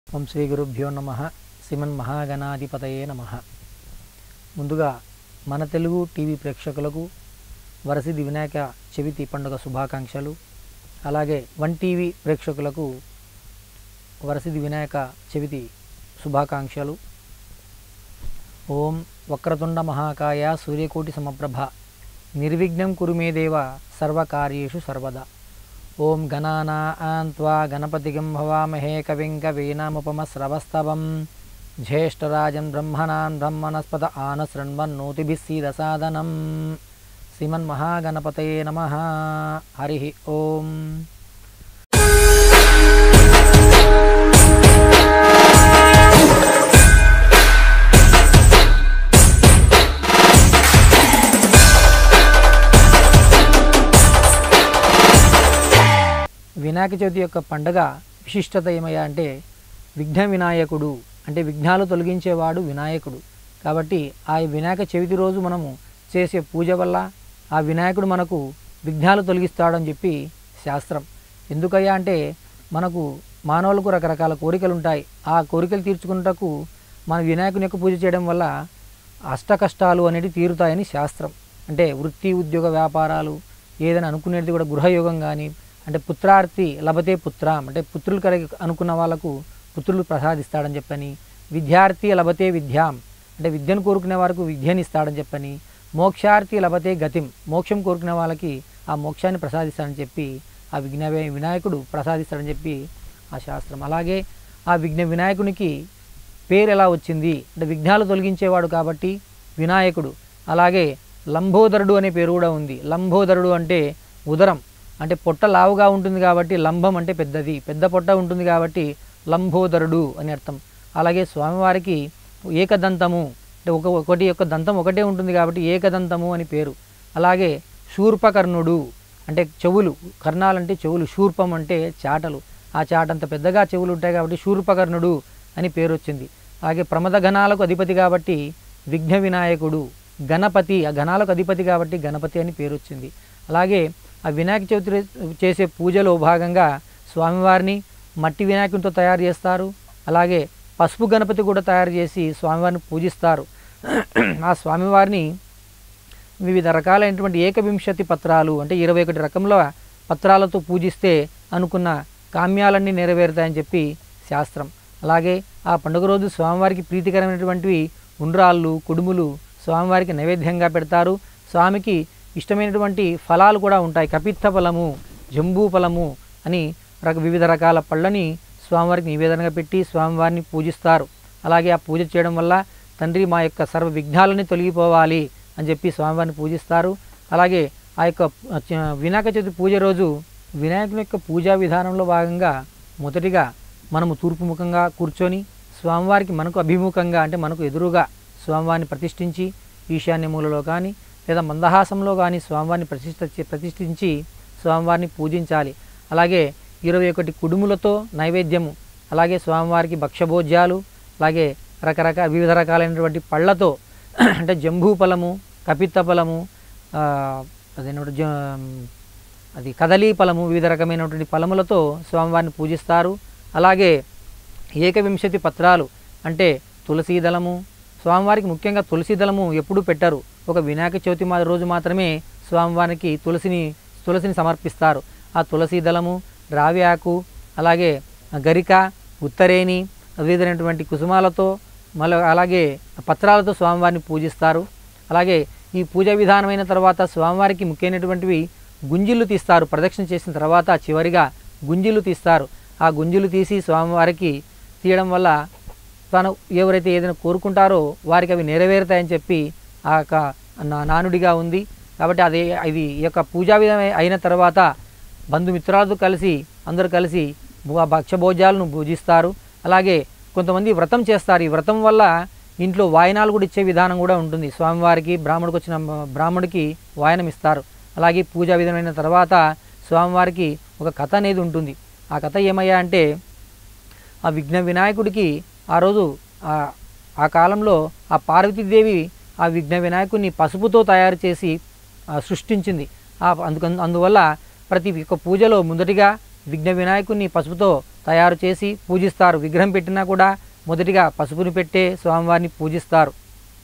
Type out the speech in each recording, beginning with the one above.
ఓం శ్రీ గురుభ్యో నమ శ్రీమన్ మహాగణాధిపతయే నమ ముందుగా మన తెలుగు టీవీ ప్రేక్షకులకు వరసిద్ధి వినాయక చవితి పండుగ శుభాకాంక్షలు అలాగే వన్ టీవీ ప్రేక్షకులకు వరసిద్ధి వినాయక చవితి శుభాకాంక్షలు ఓం వక్రతుండ మహాకాయ సూర్యకోటి సమప్రభ నిర్విఘ్నం కురు మే దేవ సర్వకార్యేషు సర్వదా ఓం గణానాన్ త్వా గణపతిగం భవామహే కవిం కవీనాముపమస్రవస్తవం జ్యేష్ఠరాజన్ బ్రహ్మణాన్ బ్రహ్మణస్పద ఆనశృణ్వన్నోతిభిः సీదసాదనం శ్రీమన్మహాగణపతయే నమ హరి ఓం వినాయక చవితి యొక్క పండగ విశిష్టత ఏమయ్యా అంటే విఘ్న వినాయకుడు అంటే విఘ్నాలు తొలగించేవాడు వినాయకుడు కాబట్టి ఆ వినాయక చవితి రోజు మనము చేసే పూజ వల్ల ఆ వినాయకుడు మనకు విఘ్నాలు తొలగిస్తాడని చెప్పి శాస్త్రం ఎందుకయ్యా అంటే మనకు మానవులకు రకరకాల కోరికలు ఉంటాయి ఆ కోరికలు తీర్చుకున్నటకు మన వినాయకుని యొక్క పూజ చేయడం వల్ల అష్ట కష్టాలు అనేవి తీరుతాయని శాస్త్రం అంటే వృత్తి ఉద్యోగ వ్యాపారాలు ఏదైనా అనుకునేది కూడా గృహయోగం కానీ అంటే పుత్రార్థి లభతే పుత్రాం అంటే పుత్రులు కలిగి అనుకున్న వాళ్ళకు పుత్రులు ప్రసాదిస్తాడని చెప్పని విద్యార్థి లభతే విద్యాం అంటే విద్యను కోరుకునే వారికి విద్యని ఇస్తాడని చెప్పని మోక్షార్థి లభతే గతిం మోక్షం కోరుకునే వాళ్ళకి ఆ మోక్షాన్ని ప్రసాదిస్తాడని చెప్పి ఆ విఘ్న వినాయకుడు ప్రసాదిస్తాడని చెప్పి ఆ శాస్త్రం అలాగే ఆ విఘ్న వినాయకునికి పేరు ఎలా వచ్చింది అంటే విఘ్నాలు తొలగించేవాడు కాబట్టి వినాయకుడు అలాగే లంబోదరుడు అనే పేరు కూడా ఉంది లంబోదరుడు అంటే ఉదరం అంటే పొట్ట లావుగా ఉంటుంది కాబట్టి లంబం అంటే పెద్దది పెద్ద పొట్ట ఉంటుంది కాబట్టి లంబోదరుడు అని అర్థం అలాగే స్వామివారికి ఏకదంతము అంటే ఒక ఒకటి యొక్క దంతం ఒకటే ఉంటుంది కాబట్టి ఏకదంతము అని పేరు అలాగే శూర్పకర్ణుడు అంటే చెవులు కర్ణాలంటే చెవులు శూర్పం అంటే చాటలు ఆ చాటంత పెద్దగా చెవులు ఉంటాయి కాబట్టి శూర్పకర్ణుడు అని పేరు వచ్చింది అలాగే ప్రమద గణాలకు అధిపతి కాబట్టి విఘ్న వినాయకుడు గణపతి ఆ గణాలకు అధిపతి కాబట్టి గణపతి అని పేరు వచ్చింది అలాగే ఆ వినాయక చవితి చేసే పూజలో భాగంగా స్వామివారిని మట్టి వినాయకునితో తయారు చేస్తారు అలాగే పసుపు గణపతి కూడా తయారు చేసి స్వామివారిని పూజిస్తారు ఆ స్వామివారిని వివిధ రకాలైనటువంటి ఏకవింశతి పత్రాలు అంటే ఇరవై ఒకటి రకముల పత్రాలతో పూజిస్తే అనుకున్న కామ్యాలన్నీ నెరవేరుతాయని చెప్పి శాస్త్రం అలాగే ఆ పండుగ రోజు స్వామివారికి ప్రీతికరమైనటువంటివి ఉండ్రాళ్ళు కుడుములు స్వామివారికి నైవేద్యంగా పెడతారు స్వామికి ఇష్టమైనటువంటి ఫలాలు కూడా ఉంటాయి కపిత్త ఫలము జంబూ ఫలము అని రక వివిధ రకాల పళ్ళని స్వామివారికి నివేదనగా పెట్టి స్వామివారిని పూజిస్తారు అలాగే ఆ పూజ చేయడం వల్ల తండ్రి మా యొక్క సర్వ విఘ్నాలని తొలగిపోవాలి అని చెప్పి స్వామివారిని పూజిస్తారు అలాగే ఆ యొక్క వినాయక చవితి పూజ రోజు వినాయకుని యొక్క పూజా విధానంలో భాగంగా మొదటిగా మనము తూర్పు ముఖంగా కూర్చొని స్వామివారికి మనకు అభిముఖంగా అంటే మనకు ఎదురుగా స్వామివారిని ప్రతిష్ఠించి ఈశాన్య మూలలో కానీ లేదా మందహాసంలో కానీ స్వామివారిని ప్రతిష్ఠ ప్రతిష్ఠించి స్వామివారిని పూజించాలి అలాగే ఇరవై ఒకటి కుడుములతో నైవేద్యము అలాగే స్వామివారికి భక్ష్యభోజ్యాలు అలాగే రకరకాల వివిధ రకాలైనటువంటి పళ్ళతో అంటే జంబూ ఫలము కపిత్త ఫలము అదేనటువంటి జ అది కదలీ ఫలము వివిధ రకమైనటువంటి ఫలములతో స్వామివారిని పూజిస్తారు అలాగే ఏకవింశతి పత్రాలు అంటే తులసీ దళము స్వామివారికి ముఖ్యంగా తులసి దళము ఎప్పుడూ పెట్టరు ఒక వినాయక చవితి మా రోజు మాత్రమే స్వామివారికి తులసిని తులసిని సమర్పిస్తారు ఆ తులసి దళము రావి ఆకు అలాగే గరిక ఉత్తరేణి వివిధమైనటువంటి కుసుమాలతో మళ్ళీ అలాగే పత్రాలతో స్వామివారిని పూజిస్తారు అలాగే ఈ పూజా విధానమైన తర్వాత స్వామివారికి ముఖ్యమైనటువంటివి గుంజిళ్ళు తీస్తారు ప్రదక్షిణ చేసిన తర్వాత చివరిగా గుంజిళ్ళు తీస్తారు ఆ గుంజిలు తీసి స్వామివారికి తీయడం వల్ల తను ఎవరైతే ఏదైనా కోరుకుంటారో వారికి అవి నెరవేరుతాయని చెప్పి ఆ యొక్క నానుడిగా ఉంది కాబట్టి అదే ఇది ఈ యొక్క పూజా విధం అయిన తర్వాత బంధుమిత్రాలతో కలిసి అందరూ కలిసి భక్ష్యభోజాలను పూజిస్తారు అలాగే కొంతమంది వ్రతం చేస్తారు ఈ వ్రతం వల్ల ఇంట్లో వాయనాలు కూడా ఇచ్చే విధానం కూడా ఉంటుంది స్వామివారికి బ్రాహ్మడికి వచ్చిన బ్రాహ్మడికి వాయనం ఇస్తారు అలాగే పూజా విధమైన తర్వాత స్వామివారికి ఒక కథ అనేది ఉంటుంది ఆ కథ ఏమయ్యా అంటే ఆ విఘ్న వినాయకుడికి ఆ రోజు ఆ కాలంలో ఆ పార్వతీదేవి ఆ విఘ్న వినాయకుడిని పసుపుతో తయారు చేసి సృష్టించింది ఆ అందుకు అందువల్ల ప్రతి ఒక్క పూజలో ముందటిగా విఘ్న వినాయకుడిని పసుపుతో తయారు చేసి పూజిస్తారు విగ్రహం పెట్టినా కూడా మొదటిగా పసుపుని పెట్టే స్వామివారిని పూజిస్తారు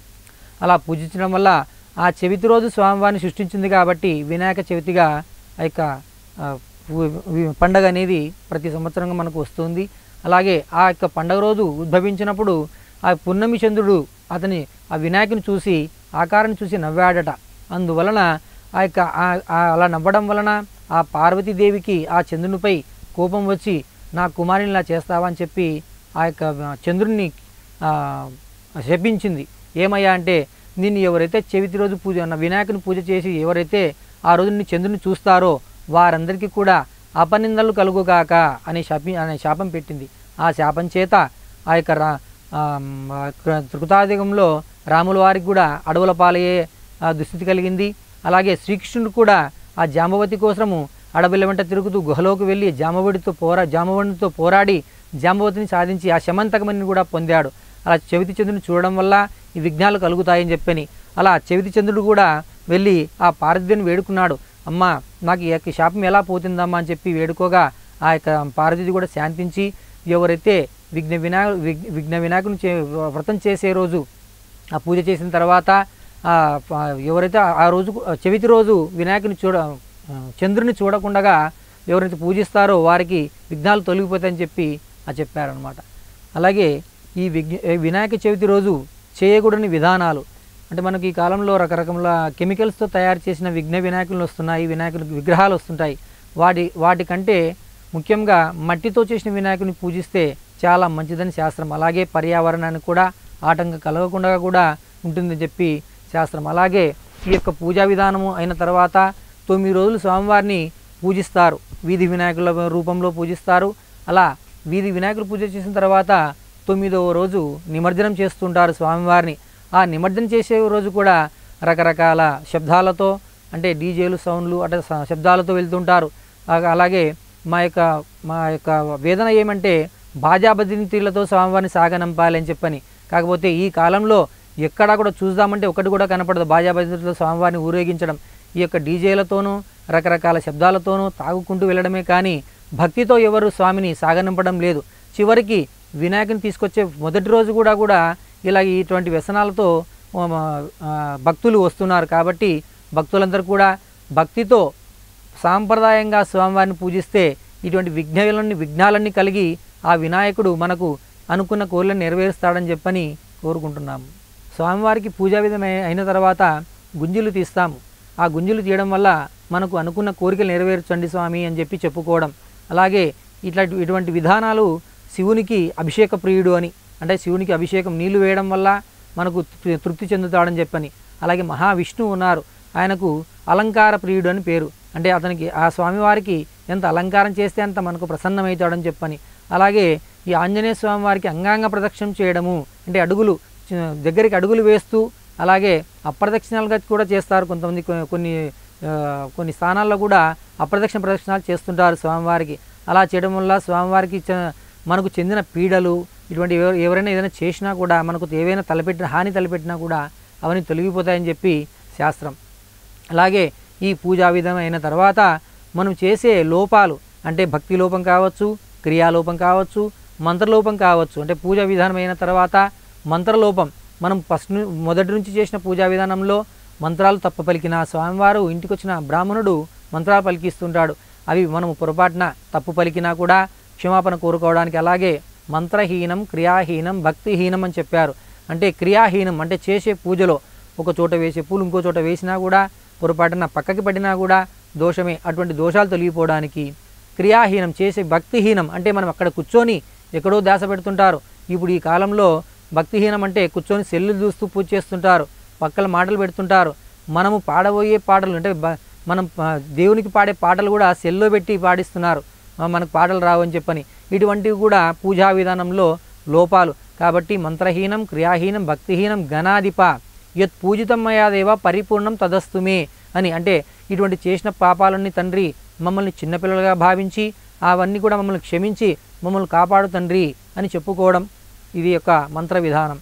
అలా పూజించడం వల్ల ఆ చవితి రోజు స్వామివారిని సృష్టించింది కాబట్టి వినాయక చవితిగా ఆ యొక్క ఆ, వి- వి- పండగ అనేది ప్రతి సంవత్సరంగా మనకు వస్తుంది అలాగే ఆ యొక్క పండగ రోజు ఉద్భవించినప్పుడు ఆ పున్నమి చంద్రుడు అతని ఆ వినాయకుని చూసి ఆకారాన్ని చూసి నవ్వాడట అందువలన ఆ యొక్క ఆ- ఆ అలా నవ్వడం వలన ఆ పార్వతీదేవికి ఆ చంద్రునిపై కోపం వచ్చి నా కుమారుని ఇలా చేస్తావా అని చెప్పి ఆ యొక్క చంద్రుడిని ఆ, శపించింది ఏమయ్యా అంటే నిన్ను ఎవరైతే చవితి రోజు పూజ నా వినాయకుని పూజ చేసి ఎవరైతే ఆ రోజు నీ చంద్రుని చూస్తారో వారందరికీ కూడా అపనిందలు కలుగుగాక అనే శాపి అనే శాపం పెట్టింది ఆ శాపం చేత ఆ యొక్క రా ఆ, మ్, ఆ కృ- కృతాయుగంలో రాముల వారికి కూడా అడవుల పాలయ్యే ఆ, దుస్థితి కలిగింది అలాగే శ్రీకృష్ణుడు కూడా ఆ జాంబవతి కోసము అడవుల వెంట తిరుగుతూ గుహలోకి వెళ్ళి జాంబవడితో పోరా జాంబవడితో పోరాడి జాంబవతిని సాధించి ఆ శమంతకమని కూడా పొందాడు అలా చవితి చంద్రుని చూడడం వల్ల ఈ విఘ్నాలు కలుగుతాయని చెప్పని అలా చవితి చంద్రుడు కూడా వెళ్ళి ఆ పార్వతిని వేడుకున్నాడు అమ్మా నాకు ఈ యొక్క శాపం ఎలా పోతుందమ్మా అని చెప్పి వేడుకోగా ఆ యొక్క పార్వతి కూడా శాంతించి ఎవరైతే విఘ్న వినాయకు విఘ్- విఘ్న వినాయకుని చే వ్రతం చేసే రోజు ఆ పూజ చేసిన తర్వాత ఆ ప- ఎవరైతే ఆ- ఆ రోజు చవితి రోజు వినాయకుని చూడ ఆ, చంద్రుని చూడకుండా ఎవరైతే పూజిస్తారో వారికి విఘ్నాలు తొలగిపోతాయని చెప్పి ఆ చెప్పారనమాట అలాగే ఈ విఘ్న ఈ వినాయక చవితి రోజు చేయకూడని విధానాలు అంటే మనకి ఈ కాలంలో రకరకాల కెమికల్స్తో తయారు చేసిన విఘ్న వినాయకులు వస్తున్నాయి వినాయకుల విగ్రహాలు వస్తుంటాయి వాటి వాటికంటే ముఖ్యంగా మట్టితో చేసిన వినాయకుని పూజిస్తే చాలా మంచిదని శాస్త్రం అలాగే పర్యావరణానికి కూడా ఆటంకం కలగకుండా కూడా ఉంటుందని చెప్పి శాస్త్రం అలాగే ఈ యొక్క పూజా విధానము అయిన తర్వాత తొమ్మిది రోజులు స్వామివారిని పూజిస్తారు వీధి వినాయకుల రూపంలో పూజిస్తారు అలా వీధి వినాయకులు పూజ చేసిన తర్వాత తొమ్మిదవ రోజు నిమజ్జనం చేస్తుంటారు స్వామివారిని ఆ నిమజ్జనం చేసే రోజు కూడా రకరకాల శబ్దాలతో అంటే డీజేలు సౌండ్లు అట్లా స- శబ్దాలతో వెళ్తుంటారు ఆ- అలాగే మా యొక్క మా యొక్క వేదన ఏమంటే బాజాబదింతీలతో స్వామివారిని సాగనంపాలి అని చెప్పని కాకపోతే ఈ కాలంలో ఎక్కడా కూడా చూద్దామంటే ఒకటి కూడా కనపడదు బాజాబదింతలతో స్వామివారిని ఊరేగించడం ఈ యొక్క డీజేలతోనూ రకరకాల శబ్దాలతోనూ తాగుకుంటూ వెళ్ళడమే కానీ భక్తితో ఎవరు స్వామిని సాగనంపడం లేదు చివరికి వినాయకుని తీసుకొచ్చే మొదటి రోజు కూడా కూడా ఇలా ఇటువంటి వ్యసనాలతో ఆ, ఆ, భక్తులు వస్తున్నారు కాబట్టి భక్తులందరూ కూడా భక్తితో సాంప్రదాయంగా స్వామివారిని పూజిస్తే ఇటువంటి విఘ్నాలన్నీ విఘ్నాలన్నీ కలిగి ఆ వినాయకుడు మనకు అనుకున్న కోరికలను నెరవేరుస్తాడని చెప్పని కోరుకుంటున్నాము స్వామివారికి పూజా విధం అయి- అయిన తర్వాత గుంజులు తీస్తాము ఆ గుంజులు తీయడం వల్ల మనకు అనుకున్న కోరికలు నెరవేర్చండి స్వామి అని చెప్పి చెప్పుకోవడం అలాగే ఇట్లా ఇటువంటి విధానాలు శివునికి అభిషేక ప్రియుడు అని అంటే శివునికి అభిషేకం నీళ్లు వేయడం వల్ల మనకు తృ- తృప్తి చెందుతాడని చెప్పని అలాగే మహావిష్ణువు ఉన్నారు ఆయనకు అలంకార ప్రియుడు అని పేరు అంటే అతనికి ఆ స్వామివారికి ఎంత అలంకారం చేస్తే అంత మనకు ప్రసన్నమవుతాడని చెప్పని అలాగే ఈ ఆంజనేయ స్వామి వారికి అంగాంగ ప్రదక్షిణం చేయడము అంటే అడుగులు చి- దగ్గరికి అడుగులు వేస్తూ అలాగే అప్రదక్షిణాలుగా కూడా చేస్తారు కొంతమంది కొ- కొన్ని ఆ, కొన్ని స్థానాల్లో కూడా అప్రదక్షిణ ప్రదక్షిణాలు చేస్తుంటారు స్వామివారికి అలా చేయడం వల్ల స్వామివారికి చ- మనకు చెందిన పీడలు ఇటువంటి ఎవ- ఎవరైనా ఏదైనా చేసినా కూడా మనకు ఏవైనా తలపెట్టిన హాని తలపెట్టినా కూడా అవన్నీ తొలగిపోతాయని చెప్పి శాస్త్రం అలాగే ఈ పూజా విధం అయిన తర్వాత మనం చేసే లోపాలు అంటే భక్తి లోపం కావచ్చు క్రియాలోపం కావచ్చు మంత్రలోపం కావచ్చు అంటే పూజా విధానం అయిన తర్వాత మంత్రలోపం మనం ఫస్ట్ ను- మొదటి నుంచి చేసిన పూజా విధానంలో మంత్రాలు తప్ప పలికిన స్వామివారు ఇంటికి వచ్చిన బ్రాహ్మణుడు మంత్రాలు పలికిస్తుంటాడు అవి మనం పొరపాటున తప్పు పలికినా కూడా క్షమాపణ కోరుకోవడానికి అలాగే మంత్రహీనం క్రియాహీనం భక్తిహీనం అని చెప్పారు అంటే క్రియాహీనం అంటే చేసే పూజలో ఒక చోట వేసే పూలు ఇంకో చోట వేసినా కూడా పొరపాటున పక్కకి పడినా కూడా దోషమే అటువంటి దోషాలు తొలగిపోవడానికి క్రియాహీనం చేసే భక్తిహీనం అంటే మనం అక్కడ కూర్చొని ఎక్కడో దాస పెడుతుంటారు ఇప్పుడు ఈ కాలంలో భక్తిహీనం అంటే కూర్చొని సెల్లు చూస్తూ పూజ చేస్తుంటారు పక్కల మాటలు పెడుతుంటారు మనము పాడబోయే పాటలు అంటే బ- మనం ఆ, దేవునికి పాడే పాటలు కూడా సెల్లో పెట్టి పాడిస్తున్నారు ఆ, మనకు పాటలు రావని చెప్పని ఇటువంటివి కూడా పూజా విధానంలో లోపాలు కాబట్టి మంత్రహీనం క్రియాహీనం భక్తిహీనం గణాధిప యత్ పూజితం మయాదేవ పరిపూర్ణం తదస్తుమే అని అంటే ఇటువంటి చేసిన పాపాలన్నీ తండ్రి మమ్మల్ని చిన్నపిల్లలుగా భావించి అవన్నీ కూడా మమ్మల్ని క్షమించి మమ్మల్ని కాపాడు తండ్రి అని చెప్పుకోవడం ఇది యొక్క మంత్ర విధానం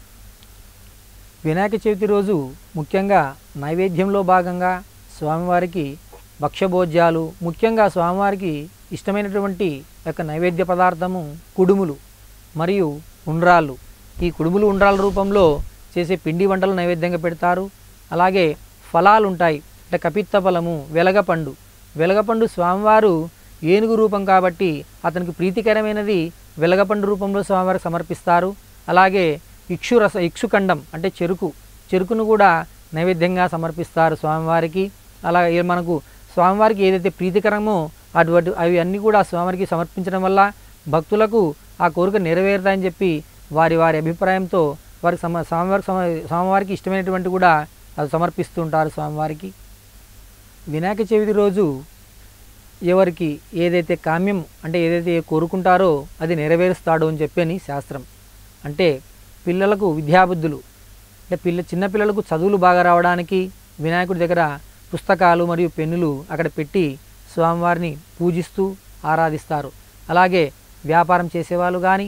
వినాయక చవితి రోజు ముఖ్యంగా నైవేద్యంలో భాగంగా స్వామివారికి భక్ష్యభోజ్యాలు ముఖ్యంగా స్వామివారికి ఇష్టమైనటువంటి యొక్క నైవేద్య పదార్థము కుడుములు మరియు ఉండ్రాళ్ళు ఈ కుడుములు ఉండ్రాళ్ళ రూపంలో చేసే పిండి వంటలు నైవేద్యంగా పెడతారు అలాగే ఫలాలు ఉంటాయి అంటే కపిత్త ఫలము వెలగపండు వెలగపండు స్వామివారు ఏనుగు రూపం కాబట్టి అతనికి ప్రీతికరమైనది వెలగపండు రూపంలో స్వామివారికి సమర్పిస్తారు అలాగే ఇక్షు రస ఇక్షుఖండం అంటే చెరుకు చెరుకును కూడా నైవేద్యంగా సమర్పిస్తారు స్వామివారికి అలాగే మనకు స్వామివారికి ఏదైతే ప్రీతికరమో అటువంటి అవి అన్నీ కూడా స్వామివారికి సమర్పించడం వల్ల భక్తులకు ఆ కోరిక నెరవేరుతాయని చెప్పి వారి వారి అభిప్రాయంతో వారికి సమ స్వామివారికి సమ స్వామివారికి ఇష్టమైనటువంటి కూడా అది సమర్పిస్తూ ఉంటారు స్వామివారికి వినాయక చవితి రోజు ఎవరికి ఏదైతే కామ్యం అంటే ఏదైతే కోరుకుంటారో అది నెరవేరుస్తాడు అని చెప్పి అని శాస్త్రం అంటే పిల్లలకు విద్యాబుద్ధులు అంటే పిల్ల చిన్నపిల్లలకు చదువులు బాగా రావడానికి వినాయకుడి దగ్గర పుస్తకాలు మరియు పెన్నులు అక్కడ పెట్టి స్వామివారిని పూజిస్తూ ఆరాధిస్తారు అలాగే వ్యాపారం చేసేవాళ్ళు కానీ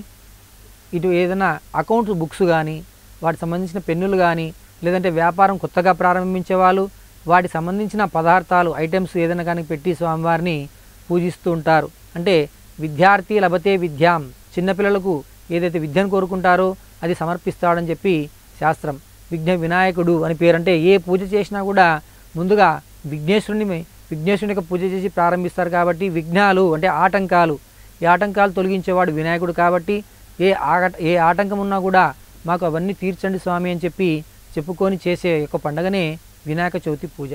ఇటు ఏదైనా అకౌంట్ బుక్స్ కానీ వాటికి సంబంధించిన పెన్నులు కానీ లేదంటే వ్యాపారం కొత్తగా ప్రారంభించే వాళ్ళు వాటికి సంబంధించిన పదార్థాలు ఐటమ్స్ ఏదైనా కానీ పెట్టి స్వామివారిని పూజిస్తూ ఉంటారు అంటే విద్యార్థి లభతే విద్యాం చిన్నపిల్లలకు ఏదైతే విద్యను కోరుకుంటారో అది సమర్పిస్తాడని చెప్పి శాస్త్రం విఘ్న వినాయకుడు అని పేరంటే ఏ పూజ చేసినా కూడా ముందుగా విఘ్నేశ్వరుని విఘ్నేశ్వరునికి పూజ చేసి ప్రారంభిస్తారు కాబట్టి విఘ్నాలు అంటే ఆటంకాలు ఈ ఆటంకాలు తొలగించేవాడు వినాయకుడు కాబట్టి ఏ ఆట ఏ ఆటంకం ఉన్నా కూడా మాకు అవన్నీ తీర్చండి స్వామి అని చెప్పి చెప్పుకొని చేసే ఒక పండగనే వినాయక చవితి పూజ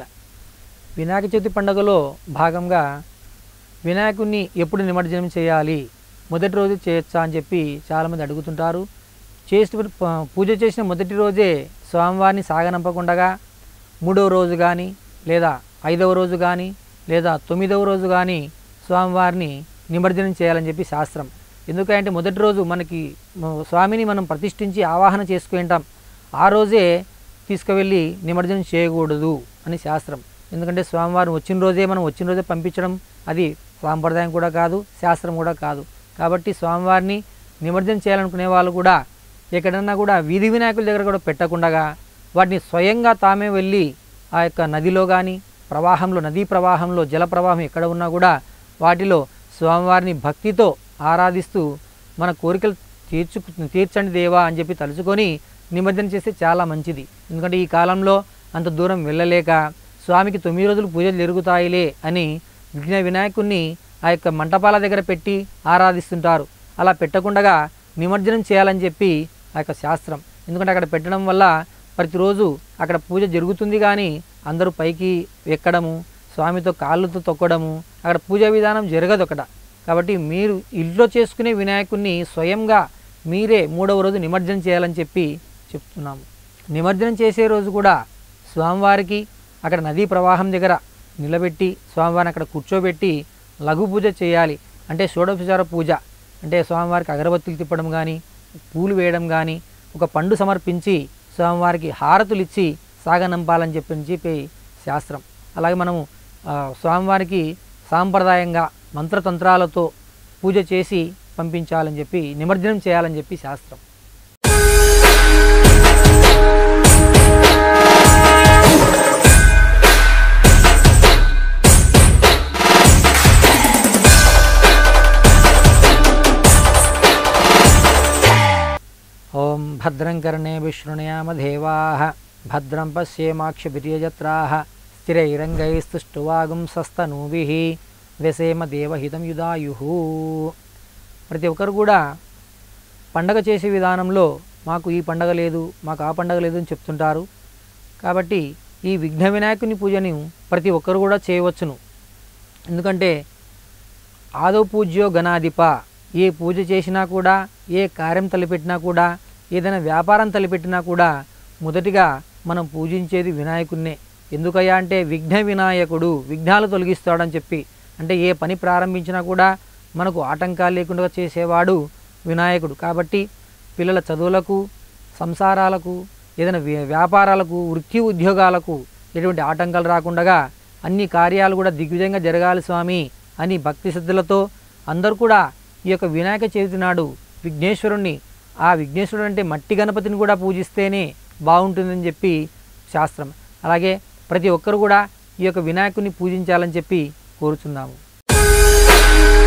వినాయక చవితి పండుగలో భాగంగా వినాయకుడిని ఎప్పుడు నిమజ్జనం చేయాలి మొదటి రోజు చేయొచ్చా అని చెప్పి చాలామంది అడుగుతుంటారు చేసి పూజ చేసిన మొదటి రోజే స్వామివారిని సాగనంపకుండగా మూడవ రోజు కానీ లేదా ఐదవ రోజు కానీ లేదా తొమ్మిదవ రోజు కానీ స్వామివారిని నిమజ్జనం చేయాలని చెప్పి శాస్త్రం ఎందుకంటే మొదటి రోజు మనకి మ- స్వామిని మనం ప్రతిష్ఠించి ఆవాహన చేసుకుంటాం ఆ రోజే తీసుకువెళ్ళి నిమజ్జనం చేయకూడదు అని శాస్త్రం ఎందుకంటే స్వామివారు వచ్చిన రోజే మనం వచ్చిన రోజే పంపించడం అది సాంప్రదాయం కూడా కాదు శాస్త్రం కూడా కాదు కాబట్టి స్వామివారిని నిమజ్జనం చేయాలనుకునే వాళ్ళు కూడా ఎక్కడన్నా కూడా వీధి వినాయకుల దగ్గర కూడా పెట్టకుండా వాటిని స్వయంగా తామే వెళ్ళి ఆ యొక్క నదిలో కానీ ప్రవాహంలో నదీ ప్రవాహంలో జల ప్రవాహం ఎక్కడ ఉన్నా కూడా వాటిలో స్వామివారిని భక్తితో ఆరాధిస్తూ మన కోరికలు తీర్చు తీర్చండి దేవా అని చెప్పి తలుచుకొని నిమజ్జనం చేస్తే చాలా మంచిది ఎందుకంటే ఈ కాలంలో అంత దూరం వెళ్ళలేక స్వామికి తొమ్మిది రోజులు పూజలు జరుగుతాయిలే అని విఘ్న వినాయకుడిని ఆ యొక్క మంటపాల దగ్గర పెట్టి ఆరాధిస్తుంటారు అలా పెట్టకుండా నిమజ్జనం చేయాలని చెప్పి ఆ యొక్క శాస్త్రం ఎందుకంటే అక్కడ పెట్టడం వల్ల ప్రతిరోజు అక్కడ పూజ జరుగుతుంది కానీ అందరూ పైకి ఎక్కడము స్వామితో కాళ్ళతో తొక్కడము అక్కడ పూజా విధానం జరగదు అక్కడ కాబట్టి మీరు ఇంట్లో చేసుకునే వినాయకుడిని స్వయంగా మీరే మూడవ రోజు నిమజ్జనం చేయాలని చెప్పి చెప్తున్నాము నిమజ్జనం చేసే రోజు కూడా స్వామివారికి అక్కడ నదీ ప్రవాహం దగ్గర నిలబెట్టి స్వామివారిని అక్కడ కూర్చోబెట్టి లఘు పూజ చేయాలి అంటే షోడోపచార పూజ అంటే స్వామివారికి అగరబత్తులు తిప్పడం కానీ పూలు వేయడం కానీ ఒక పండు సమర్పించి స్వామివారికి హారతులు ఇచ్చి సాగనంపాలని చెప్పి చెప్పి శాస్త్రం అలాగే మనము ఆ, స్వామివారికి సాంప్రదాయంగా మంత్రతంత్రాలతో పూజ చేసి పంపించాలని చెప్పి నిమజ్జనం చేయాలని చెప్పి శాస్త్రం ఓం భద్రం కర్ణే విశృణయామదేవాः భద్రం పశ్యేమాక్షభిర్యజత్రాः స్థిరైరంగైస్తుష్టువాగుంసస్తనూభిः వ్యసేమ దేవహితం యుదాయుః ప్రతి ఒక్కరు కూడా పండగ చేసే విధానంలో మాకు ఈ పండగ లేదు మాకు ఆ పండగ లేదు అని చెప్తుంటారు కాబట్టి ఈ విఘ్న వినాయకుని పూజను ప్రతి ఒక్కరు కూడా చేయవచ్చును ఎందుకంటే ఆదో పూజ్యో గణాధిప ఏ పూజ చేసినా కూడా ఏ కార్యం తలపెట్టినా కూడా ఏదైనా వ్యాపారం తలపెట్టినా కూడా మొదటిగా మనం పూజించేది వినాయకుడినే ఎందుకయ్యా అంటే విఘ్న వినాయకుడు విఘ్నాలు తొలగిస్తాడని చెప్పి అంటే ఏ పని ప్రారంభించినా కూడా మనకు ఆటంకాలు లేకుండా చేసేవాడు వినాయకుడు కాబట్టి పిల్లల చదువులకు సంసారాలకు ఏదైనా వ్య- వ్యాపారాలకు వృత్తి ఉద్యోగాలకు ఎటువంటి ఆటంకాలు రాకుండా అన్ని కార్యాలు కూడా దిగ్విజయంగా జరగాలి స్వామి అని భక్తి శ్రద్ధలతో అందరూ కూడా ఈ యొక్క వినాయక చవితి నాడు విఘ్నేశ్వరుణ్ణి ఆ విఘ్నేశ్వరుడు అంటే మట్టి గణపతిని కూడా పూజిస్తేనే బాగుంటుందని చెప్పి శాస్త్రం అలాగే ప్రతి ఒక్కరు కూడా ఈ యొక్క వినాయకుడిని పూజించాలని చెప్పి కోరుచున్నాము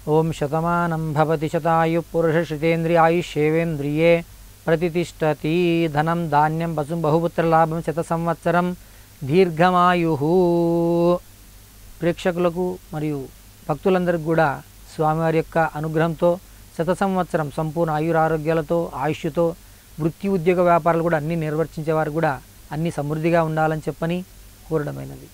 ఓం శతమానం భవతి శతాయు పురుష శతేంద్రియాయుష్యేవేంద్రియే ప్రతిష్టతి ధనం ధాన్యం పశుం బహుపుత్రలాభం శత సంవత్సరం దీర్ఘమాయు ప్రేక్షకులకు మరియు భక్తులందరికీ కూడా స్వామివారి యొక్క అనుగ్రహంతో శత సంవత్సరం సంపూర్ణ ఆయురారోగ్యాలతో ఆయుష్తో వృత్తి ఉద్యోగ వ్యాపారాలు కూడా అన్నీ నిర్వర్తించేవారు కూడా అన్ని సమృద్ధిగా ఉండాలని చెప్పని కోరడమైనది